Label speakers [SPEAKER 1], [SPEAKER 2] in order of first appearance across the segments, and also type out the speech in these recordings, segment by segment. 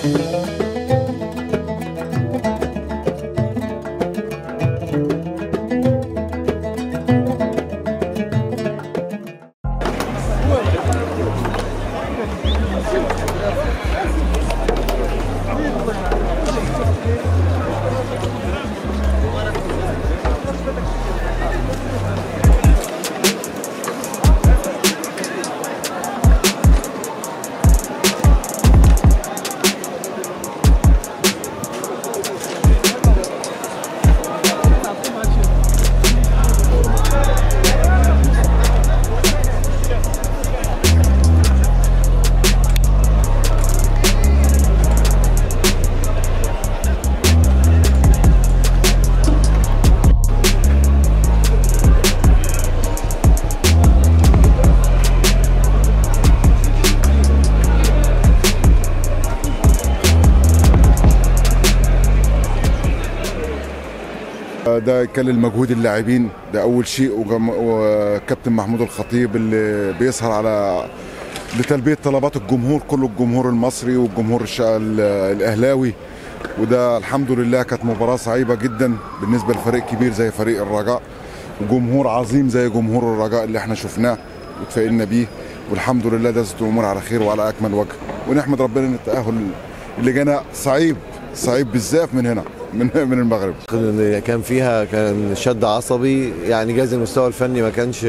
[SPEAKER 1] ده كان المجهود اللاعبين ده اول شيء وجم- وكابتن محمود الخطيب اللي بيسهر على لتلبيه طلبات الجمهور كل الجمهور المصري والجمهور الش- ال- الاهلاوي وده الحمد لله كانت مباراه صعيبه جدا بالنسبه لفريق كبير زي فريق الرجاء وجمهور عظيم زي جمهور الرجاء اللي احنا شفناه وتفائلنا بيه والحمد لله دازت الامور على خير وعلى اكمل وجه ونحمد ربنا ان التاهل اللي جانا صعيب صعيب بالذات من هنا من من المغرب
[SPEAKER 2] اللي كان فيها كان شد عصبي يعني جايز المستوى الفني ما كانش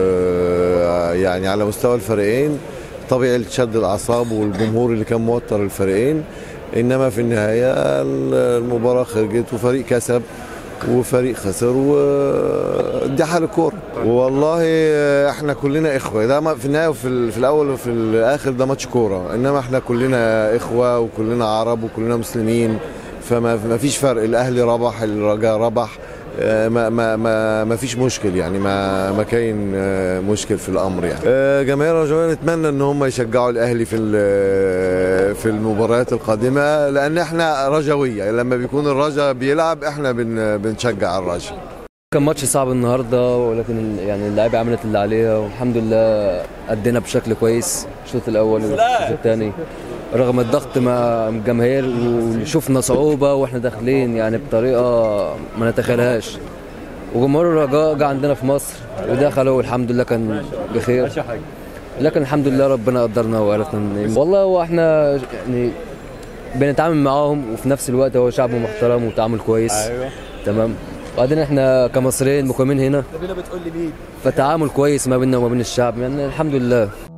[SPEAKER 2] آه، يعني على مستوى الفريقين طبيعي شد الاعصاب والجمهور اللي كان موتر الفريقين انما في النهايه المباراه خرجت وفريق كسب وفريق خسر ودي حال الكوره والله احنا كلنا اخوه ده ما- في النهايه وفي ال- في الاول وفي الاخر ده ماتش كوره انما احنا كلنا اخوه وكلنا عرب وكلنا مسلمين فما ما فيش فرق الاهلي ربح الرجاء ربح آه، ما ما ما ما فيش مشكل يعني ما ما كاين آه، مشكل في الامر يعني آه، جماهير الرجاء نتمنى ان هم يشجعوا الاهلي في ال- في المباريات القادمه لان احنا رجويه لما بيكون الرجاء بيلعب احنا بن بنشجع الرجاء
[SPEAKER 3] كان ماتش صعب النهارده ولكن يعني اللعيبه عملت اللي عليها والحمد لله ادينا بشكل كويس الشوط الاول والشوط الثاني رغم الضغط مع الجماهير وشفنا صعوبه واحنا داخلين يعني بطريقه ما نتخيلهاش وجمهور الرجاء جه عندنا في مصر ودخلوا والحمد لله كان بخير لكن الحمد لله ربنا قدرنا وعرفنا من والله هو احنا يعني بنتعامل معاهم وفي نفس الوقت هو شعب محترم وتعامل كويس ايوه تمام وبعدين احنا كمصريين مقيمين هنا فتعامل كويس ما بيننا وما بين الشعب يعني الحمد لله